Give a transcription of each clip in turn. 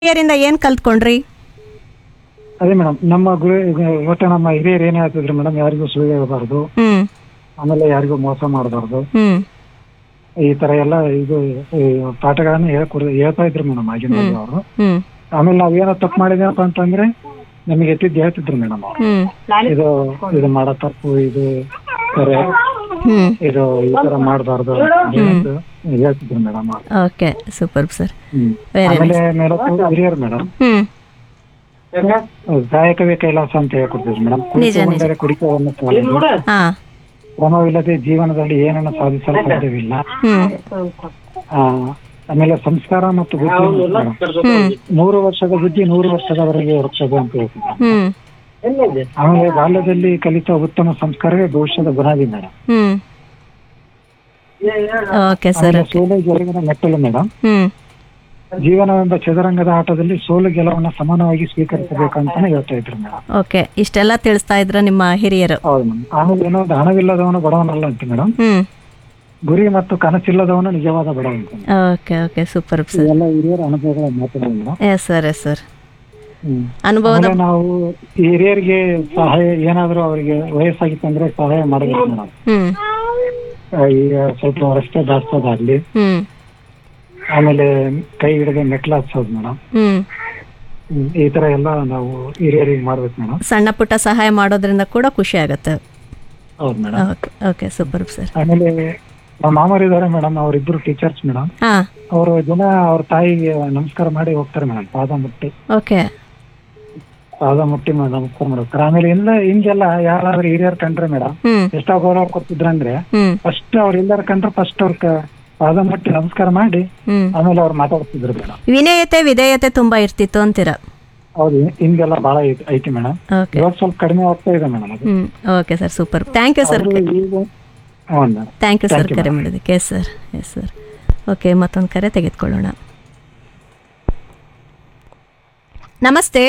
ಹಿರಿಯರಿಂದ ಏನ್ ಕಲ್ತ್ಕೊಂಡ್ರಿ ಅದೇ ಮೇಡಮ್ ನಮ್ಮ ಗುರು ಒಟ್ಟು ನಮ್ಮ ಹಿರಿಯರು ಏನ್ ಹೇಳ್ತಿದ್ರು ಮೇಡಮ್ ಯಾರಿಗೂ ಸುಳ್ಳು ಹೇಳ್ಬಾರ್ದು ಹ್ಮ್ ಆಮೇಲೆ ಯಾರಿಗೂ ಮೋಸ ಮಾಡಬಾರ್ದು ಹ್ಮ್ ಈ ತರ ಎಲ್ಲ ಇದು ಈ ಪಾಠಗಳನ್ನ ಹೇಳ್ಕೊಡ್ ಹೇಳ್ತಾ ಇದ್ರು ಮೇಡಮ್ ಆಗಿನ ಅವರು ಹ್ಮ್ ಆಮೇಲೆ ನಾವೇನೋ ತಪ್ಪು ಮಾಡಿದೇವಪ್ಪ ಅಂತಂದ್ರೆ ನಮಗೆ ಎತ್ತಿದ್ದು ಹೇಳ್ತಿದ್ರು ಮೇಡಮ್ ಅವ್ರು ಹ್ಮ್ ಇದು ಇದು ಮಾಡೋ ತಪ್ಪು ಇದು ಸರಿ ಹ್ಮ್ ಇದು ಈ ತರ ಮಾಡಬಾರ್ದು ಹೇಳ್ತಿದ್ರು ಮೇಡಮ್ ಅವ್ರು ಓಕೆ ಸೂಪರ್ ಸರ್ ಹ್ಮ್ Very ಆಮೇಲೆ ಮೇಡಮ್ ಹಿರಿಯರು ಮೇಡಮ್ ಹ್ಮ್ ಕಾಯಕವೇ ಕೈಲಾಸ ಅಂತ ಹೇಳ್ಕೊಡ್ತಿದ್ರು ಮೇಡಮ್ ನಿಜ, ನಿಜ. ಕುಡಿತವನ್ನು ಸಾಲದು. ಹಾ ಶ್ರಮವಿಲ್ಲದೆ ಜೀವನದಲ್ಲಿ ಏನನ್ನು ಸಾಧಿಸಲು ಸಾಧ್ಯವಿಲ್ಲ ಹ್ಮ್ ಆ, ಆಮೇಲೆ ಸಂಸ್ಕಾರ ಮತ್ತು ಬುದ್ಧಿ ಮೇಡಮ್. ಹ್ಮ್ ನೂರು ವರ್ಷದ ಬುದ್ಧಿ ನೂರು ವರ್ಷದವರೆಗೆ ಇರುತ್ತದೆ ಅಂತ ಹೇಳ್ತಿದ್ರು ಹ್ಮ್ ಆಮೇಲೆ ಬಾಲ್ಯದಲ್ಲಿ ಕಲಿತ ಉತ್ತಮ ಸಂಸ್ಕಾರವೇ ಭವಿಷ್ಯದ ಬುನಾದಿ ಮೇಡಮ್ ಹ್ಮ್ ಓಕೆ ಸರ್ ಆಮೇಲೆ ಸೋಲು ಗೆಲುವಿನ ಮೆಟ್ಟಲು ಮೇಡಮ್ ಹ್ಮ್ ಜೀವನವೆಂಬ ಚದುರಂಗದ ಆಟದಲ್ಲಿ ಸೋಲು ಗೆಲುವನ್ನ ಸಮಾನವಾಗಿ ಸ್ವೀಕರಿಸಬೇಕಂತಾನೆ ಹೇಳ್ತಾ ಇದ್ರು ಮೇಡಮ್ ಓಕೆ ಇಷ್ಟೆಲ್ಲ ತಿಳಿಸ್ತಾ ಇದ್ರ ನಿಮ್ಮ ಹಿರಿಯರು ಹೌದು ಮೇಡಮ್ ಆಮೇಲೆ ಏನೋ ಒಂದು ಹಣವಿಲ್ಲದವನು ಬಡವನಲ್ಲ ಅಂತ ಮೇಡಮ್ ಹ್ಮ್ ಗುರಿ ಮತ್ತು ಕನಸಿಲ್ಲದವನು ನಿಜವಾದ ಬಡವ ಅಂತ ಓಕೆ ಓಕೆ ಸೂಪರ್ ಸರ್ ಇವೆಲ್ಲ ಹಿರಿಯರ ಅನುಭವಗಳ ಮಾತುಗಳು madam yes sir yes sir ಹ್ಮ್ ಅನುಭವದ ಆಮೇಲೆ ನಾವು ಈ ಹಿರಿಯರಿಗೆ ಸಹಾಯ ಏನಾದ್ರೂ ಅವರಿಗೆ ವಯಸ್ಸಾಗಿತ್ತು ಅಂದ್ರೆ ಸಹಾಯ ಮಾಡಬೇಕು ಮೇಡಮ್ ಹ್ಮ್ ಈಗ ಸ್ವಲ್ಪ ರಸ್ತೆ ದಾಟ್ಸೋದಾಗ್ಲಿ ಹ್ಮ್ ಆಮೇಲೆ ಕೈ ಹಿಡಿದು ಮೆಟ್ಲು ಹಚ್ಚೋದು ಮೇಡಮ್ ಹ್ಮ್ ಈ ತರ ಎಲ್ಲ ನಾವು ಹಿರಿಯರಿಗೆ ಮಾಡ್ಬೇಕು ಮೇಡಮ್ ಸಣ್ಣ ಪುಟ್ಟ ಸಹಾಯ ಮಾಡೋದ್ರಿಂದ ಕೂಡ ಖುಷಿ ಆಗುತ್ತೆ ಹೌದು madam okay okay super sir ಆಮೇಲೆ ನಮ್ಮ ಮಾಮರು ಇದಾರೆ ಮೇಡಮ್ ಅವರಿಬ್ರು ಟೀಚರ್ಸ್ ಮೇಡಮ್ ಹಾ ಅವರು ದಿನ ಅವ್ರ ತಾಯಿಗೆ ನಮಸ್ಕಾರ ಮಾಡಿ ಹೋಗ್ತಾರೆ ಮೇಡಮ್ ಪಾದ ಮುಟ್ಟಿ ಓಕೆ ಪಾದ ಮುಟ್ಟಿ ಮ- ನಮಸ್ಕಾರ ಮಾಡ್ತಾರೆ ಆಮೇಲೆ ಇಲ್ಲ ಹಿಂಗೆಲ್ಲ ಯಾರಾದ್ರೂ ಹಿರಿಯರ್ ಕಂಡ್ರೆ ಮೇಡಮ್ ಹ್ಮ್ ಎಷ್ಟೋ ಗೌರವ ಕೊಡ್ತಿದ್ರಂದ್ರೆ ಹ್ಮ್ ಫಸ್ಟ್ ಅವ್ರ ಎಲ್ಲರ ಕಂಡ್ರೆ ಫಸ್ಟ್ ಅವ್ರ ಕ- ಪಾದ ಮುಟ್ಟಿ ನಮಸ್ಕಾರ ಮಾಡಿ ಹ್ಮ್ ಆಮೇಲೆ ಅವ್ರು ಮಾತಾಡ್ತಿದ್ರು ಮೇಡಮ್ ವಿನಯತೆ ವಿಧೇಯತೆ ತುಂಬಾ ಇರ್ತಿತ್ತು ಅಂತೀರ ಹೌದು ಹಿಂಗೆಲ್ಲ ಬಹಳ ಐತಿ- ಐತಿ ಮೇಡಮ್ ಓಕೆ ಇವಾಗ ಸ್ವಲ್ಪ ಕಡಿಮೆ ಆಗ್ತಾ ಇದೆ ಮೇಡಮ್ ಅದು ಹ್ಮ್ okay sir super thank you sir ಅದು ಈಗ ಹೌದು ಮೇಡಮ್ ಥ್ಯಾಂಕ್ ಯು ಸರ್ ಕರೆ ಮಾಡೋದಕ್ಕೆ yes sir yes sir okay ಮತ್ತೊಂದು ಕರೆ ತೆಗೆದುಕೊಳ್ಳೋಣ ನಮಸ್ತೆ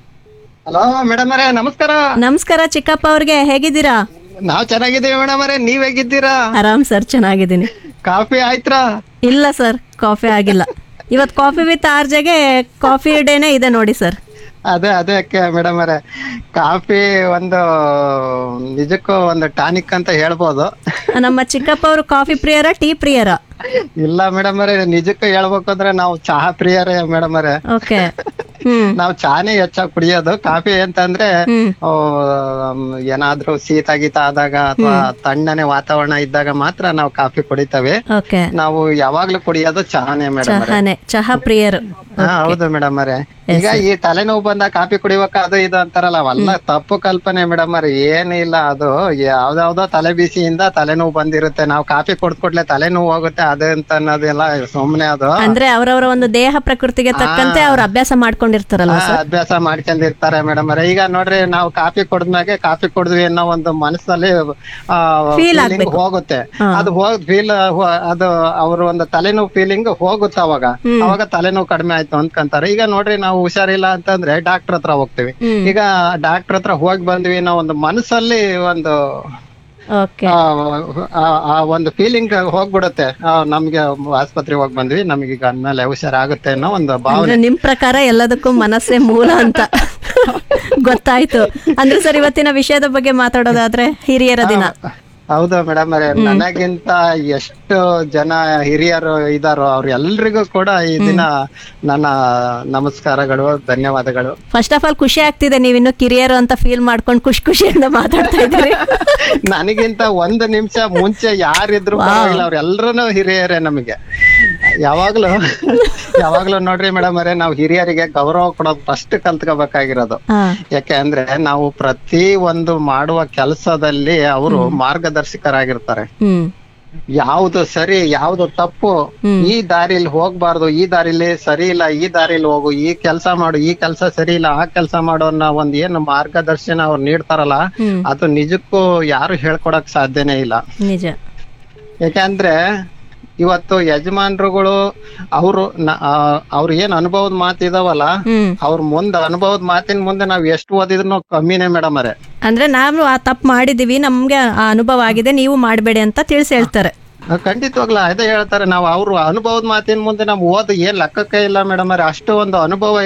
ಹಲೋ ಮೇಡಮ್ ಅವರೇ ನಮಸ್ಕಾರ ನಮಸ್ಕಾರ ಚಿಕ್ಕಪ್ಪ ಅವ್ರಿಗೆ ಹೇಗಿದ್ದೀರಾ ನಾವ್ ಚೆನ್ನಾಗಿದ್ದೀವಿ ಮೇಡಮ್ ಅವರೇ ನೀವ್ ಹೇಗಿದ್ದೀರಾ ಆರಾಮ್ ಸರ್ ಚೆನ್ನಾಗಿದ್ದೀನಿ ಕಾಫಿ ಆಯ್ತ್ರಾ ಇಲ್ಲ ಸರ್ ಕಾಫಿ ಆಗಿಲ್ಲ ಇವತ್ತು ಕಾಫಿ ವಿತ್ ಆರ್ ಜೆಗೆ ಕಾಫಿ ಡೇನೇ ಇದೆ ನೋಡಿ ಸರ್ ಅದೇ ಅದೇ ಮೇಡಮ್ ಅವರೇ ಕಾಫಿ ಒಂದು ನಿಜಕ್ಕೂ ಒಂದು ಟಾನಿಕ್ ಅಂತ ಹೇಳ್ಬೋದು ನಮ್ಮ ಚಿಕ್ಕಪ್ಪ ಅವರು ಕಾಫಿ ಪ್ರಿಯರ ಟೀ ಪ್ರಿಯರ ಇಲ್ಲ ಮೇಡಮ್ ಅವರೇ ನಿಜಕ್ಕೂ ಹೇಳ್ಬೇಕು ಅಂದ್ರೆ ನಾವು ಚಹಾ ಪ್ರಿಯರೇ ಮೇಡಮ್ ಅವರೇ ಓಕೆ ಹ್ಮ್ ನಾವು ಚಾನೇ ಹೆಚ್ಚಾಗಿ ಕುಡಿಯೋದು ಕಾಫಿ ಅಂತಂದ್ರೆ ಹ್ಮ್ ಆ, ಏನಾದ್ರೂ ಶೀತ ಗೀತ ಆದಾಗ ಅಥವಾ ತಣ್ಣನೆ ವಾತಾವರಣ ಇದ್ದಾಗ ಮಾತ್ರ ನಾವು ಕಾಫಿ ಕುಡಿತೇವೆ ಓಕೆ ನಾವು ಯಾವಾಗ್ಲೂ ಕುಡಿಯೋದು ಚಹಾನೇ ಮೇಡಮ್ ಚಹಾನೆ ಚಹಾ ಪ್ರಿಯರು ಹಾ ಹೌದು ಮೇಡಮ್ ಅವರೇ ಈಗ ಈ ತಲೆನೋವು ಬಂದ ಕಾಫಿ ಕುಡಿಬೇಕ ಅದು ಇದು ಅಂತಾರಲ್ಲ ಅವೆಲ್ಲ ತಪ್ಪು ಕಲ್ಪನೆ ಮೇಡಮ್ ಅವ್ರೆ ಏನು ಇಲ್ಲ ಅದು ಯಾವ್ದಾವ್ದೋ ತಲೆ ಬಿಸಿಯಿಂದ ತಲೆನೋವು ಬಂದಿರುತ್ತೆ ನಾವು ಕಾಫಿ ಕೊಡ್ಕೊಟ್ಲೆ ತಲೆನೋವು ಹೋಗುತ್ತೆ ಅದು ಅಂತ ಅನ್ನೋದೆಲ್ಲ ಸುಮ್ನೆ ಅದು ಅಂದ್ರೆ ಅವರವರ ಒಂದು ದೇಹ ಪ್ರಕೃತಿಗೆ ತಕ್ಕಂತೆ ಅವ್ರು ಅಭ್ಯಾಸ ಮಾಡ್ಕೊಂಡಿರ್ತಾರಲ್ಲ ಆ, ಅಭ್ಯಾಸ ಮಾಡ್ಕೊಂಡಿರ್ತಾರೆ ಮೇಡಮ್ ಅವ್ರೆ ಈಗ ನೋಡ್ರಿ ನಾವು ಕಾಫಿ ಕುಡ್ದ್ಮ್ಯಾಗೆ ಕಾಫಿ ಕುಡಿದ್ವಿ ಅನ್ನೋ ಒಂದು ಮನಸ್ಸಲ್ಲಿ ಆ, Feel feeling ಹೋಗುತ್ತೆ ಅದು ಹೋಗ್ ಫೀಲ್ ಅದು ಅವ್ರ ಒಂದು ತಲೆನೋವು ಫೀಲಿಂಗ್ ಹೋಗುತ್ತೆ ಅವಾಗ ಅವಾಗ ತಲೆನೋವು ಕಡಿಮೆ ಆಯ್ತು ಅಂದ್ಕಂತಾರೆ ಈಗ ನೋಡ್ರಿ ನಾವು ಹುಷಾರಿಲ್ಲ ಅಂತಂದ್ರೆ ಡಾಕ್ಟರ್ ಹತ್ರ ಹೋಗ್ತೀವಿ ಈಗ ಡಾಕ್ಟರ್ ಹತ್ರ ಹೋಗಿ ಬಂದ್ವಿ ನಾವು ಒಂದು ಮನಸ್ಸಲ್ಲಿ ಒಂದು ಓಕೆ ಆ, ಆ- ಆ ಒಂದು ಫೀಲಿಂಗ್ ಹೋಗ್ಬಿಡುತ್ತೆ ಆ, ನಮ್ಗೆ ಆಸ್ಪತ್ರೆಗೆ ಹೋಗಿ ಬಂದ್ವಿ ನಮ್ಗೆ ಈಗ ಅಂದ್ಮೇಲೆ ಹುಷಾರಾಗುತ್ತೆ ಅನ್ನೋ ಒಂದು ಭಾವನೆ ಅಂದ್ರೆ ನಿಮ್ ಪ್ರಕಾರ ಎಲ್ಲದಕ್ಕೂ ಮನಸ್ಸೇ ಮೂಲ ಅಂತ ಗೊತ್ತಾಯ್ತು ಅಂದ್ರೆ ಸರ್ ಇವತ್ತಿನ ವಿಷಯದ ಬಗ್ಗೆ ಮಾತಾಡೋದಾದ್ರೆ ಹಿರಿಯರ ದಿನ ಹೌದು ಮೇಡಮ್ ನನಗಿಂತ ಎಷ್ಟು ಜನ ಹಿರಿಯರು ಇದಾರೋ ಅವ್ರ ಎಲ್ರಿಗೂ ಕೂಡ ಈ ದಿನ ನನ್ನ ನಮಸ್ಕಾರಗಳು ಧನ್ಯವಾದಗಳು ಫಸ್ಟ್ ಆಫ್ ಆಲ್ ಖುಷಿ ಆಗ್ತಿದೆ ನೀವಿನ್ನು ಕಿರಿಯರು ಅಂತ ಫೀಲ್ ಮಾಡ್ಕೊಂಡು ಖುಷಿ ಖುಷಿಯಿಂದ ಮಾತಾಡ್ತಾ ಇದ್ದೀರಿ ನನಗಿಂತ ಒಂದು ನಿಮಿಷ ಮುಂಚೆ ಯಾರಿದ್ರು ಪರವಾಗಿಲ್ಲ ಅವ್ರೆಲ್ರೂ ಹಿರಿಯರೇ ನಮಗೆ ಯಾವಾಗ್ಲೂ ಯಾವಾಗ್ಲೂ ನೋಡ್ರಿ ಮೇಡಮ್ ಅವರೇ ನಾವು ಹಿರಿಯರಿಗೆ ಗೌರವ ಕೊಡೋದು ಫಸ್ಟ್ ಕಲ್ತ್ಕೋಬೇಕಾಗಿರೋದು ಹಾ ಯಾಕೆ ಅಂದ್ರೆ ನಾವು ಪ್ರತಿ ಒಂದು ಮಾಡುವ ಕೆಲಸದಲ್ಲಿ ಅವರು ಮಾರ್ಗದರ್ಶಕರಾಗಿರ್ತಾರೆ ಹ್ಮ್ ಯಾವ್ದು ಸರಿ ಯಾವ್ದು ತಪ್ಪು ಈ ದಾರಿಲಿ ಹೋಗ್ಬಾರ್ದು ಈ ದಾರಿಲಿ ಸರಿ ಇಲ್ಲ ಈ ದಾರಿಲಿ ಹೋಗು ಈ ಕೆಲಸ ಮಾಡು ಈ ಕೆಲಸ ಸರಿ ಇಲ್ಲ ಆ ಕೆಲಸ ಮಾಡು ಅನ್ನೋ ಒಂದ್ ಏನು ಮಾರ್ಗದರ್ಶನ ಅವ್ರು ನೀಡ್ತಾರಲ್ಲ ಹ್ಮ್. ಅದು ನಿಜಕ್ಕೂ ಯಾರು ಹೇಳ್ಕೊಡಕ್ ಸಾಧ್ಯನೇ ಇಲ್ಲ ನಿಜ ಯಾಕಂದ್ರೆ ಇವತ್ತು ಯಜಮಾನ್ರುಗಳು ಅವರು ಅವ್ರ ಏನ್ ಅನುಭವದ ಮಾತು ಇದಾವಲ್ಲ ಹ್ಮ್ ಅವ್ರ ಮುಂದ ಅನುಭವದ ಮಾತಿನ ಮುಂದೆ ನಾವ್ ಎಷ್ಟು ಓದಿದ್ರು ಕಮ್ಮಿನೇ ಮೇಡಮ್ ಅರೆ ಅಂದ್ರೆ ನಾವು ಆ ತಪ್ಪು ಮಾಡಿದೀವಿ ನಮ್ಗೆ ಆ ಅನುಭವ ಆಗಿದೆ ನೀವು ಮಾಡಬೇಡಿ ಅಂತ ತಿಳಿಸಿ ಹೇಳ್ತಾರೆ ಖಂಡಿತವಾಗ್ಲ ಅದೇ ಹೇಳ್ತಾರೆ ನಾವು ಅವ್ರು ಅನುಭವದ ಮಾತಿನ ಮುಂದೆ ನಾವು ಓದ್ ಏನ್ ಲೆಕ್ಕಕ್ಕೆ ಇಲ್ಲ ಮೇಡಮ್ ಅರೆ ಅಷ್ಟು ಒಂದು ಅನುಭವ